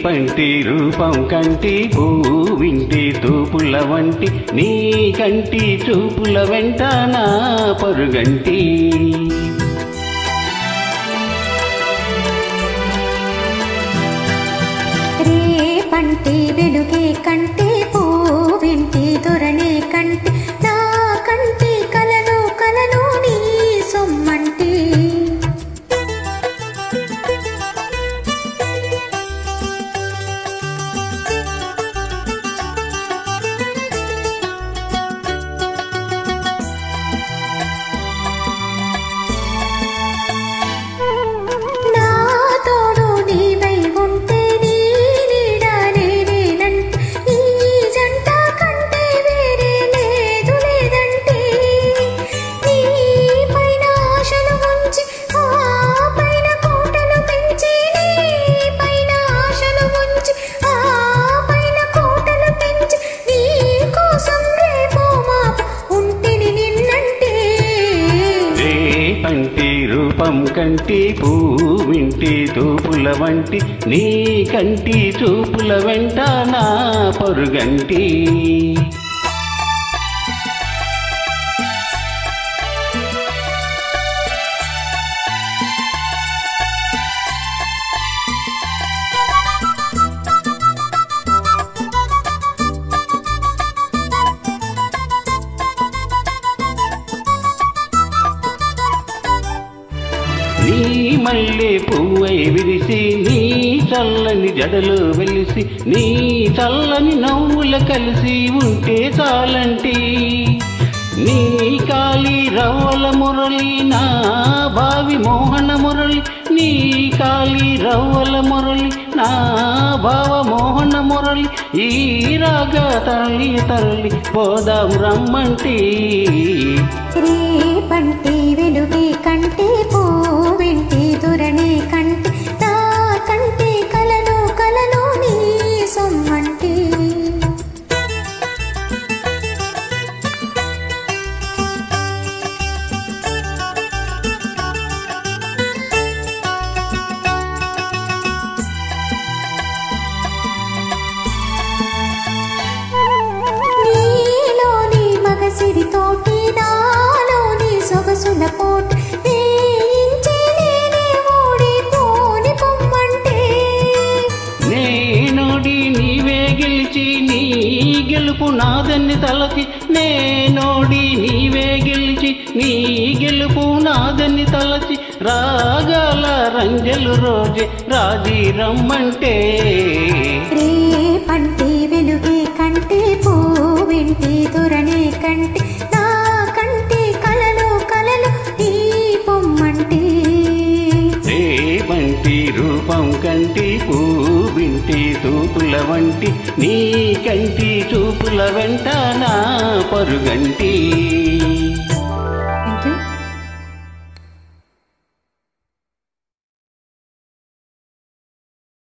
పంటి రూపం కంటి వింటి తూపుల వంటి నీ కంటి చూపుల వెంట నా పరుగంటి రేపంటి వెలుగే కంటే పూవింటి దొరనే కంటి నా కంటి కలను కలను నీ సొమ్మంటి నా తోడు నీవై ఉంటే నీ నీడ నేనేనంటే ఈ జంట కంటే వేరే లేదు లేదంటే నీ పైన ఆశలు ఉంచి ఆ పైన కోటలు పెంచి నీ పైన ఆశలు ఉంచి ఆ పైన కోటలు పెంచి నీ కోసం రేపో మాపు ఉంటిని నిన్నంటే రే పంటి రూపం కంటి వింటి తూపుల వంటి నీ కంటి చూపుల వెంట నా పరుగంటి నీ మల్లె పువ్వై విరిసి నీ చల్లని జడలు వెలిసి నీ చల్లని నవ్వుల కలిసి ఉంటే చాలంటి నీ కాలి రవ్వల మురళి నా భావి మోహన మురళి నీ కాలి రవ్వల మురళి నా భావ మోహన మురళి ఈ రాగ తరలి తరలి పోదాం రమ్మంటి రేపంటి వెలుగే కంటే పూవింటి దొరనే కంటి నా కంటి కలను కలను నీ సొమ్మంటి నీలోని మగసిరి తోటి నాలోని సొగసుల పోటి వేయించే నేనే ఓడిపోని పొమ్మంటే నేనోడి నీవే గెలిచి నీ గెలుపు నాదని తలచి నేనోడి నీవే గెలిచి నీ గెలుపు నాదని తలచి రాగాల రంజలు రోజే రాజీ రమ్మంటే రేపంటి వెలుగే కంటే పూవింటి దొరనే కంటి నా కంటి కలలు కలలు ఈ పొమ్మంటి రేవంటి రూపం కంటి వింటి తూపుల వంటి నీ కంటి చూపుల వెంట నా పరుగంటి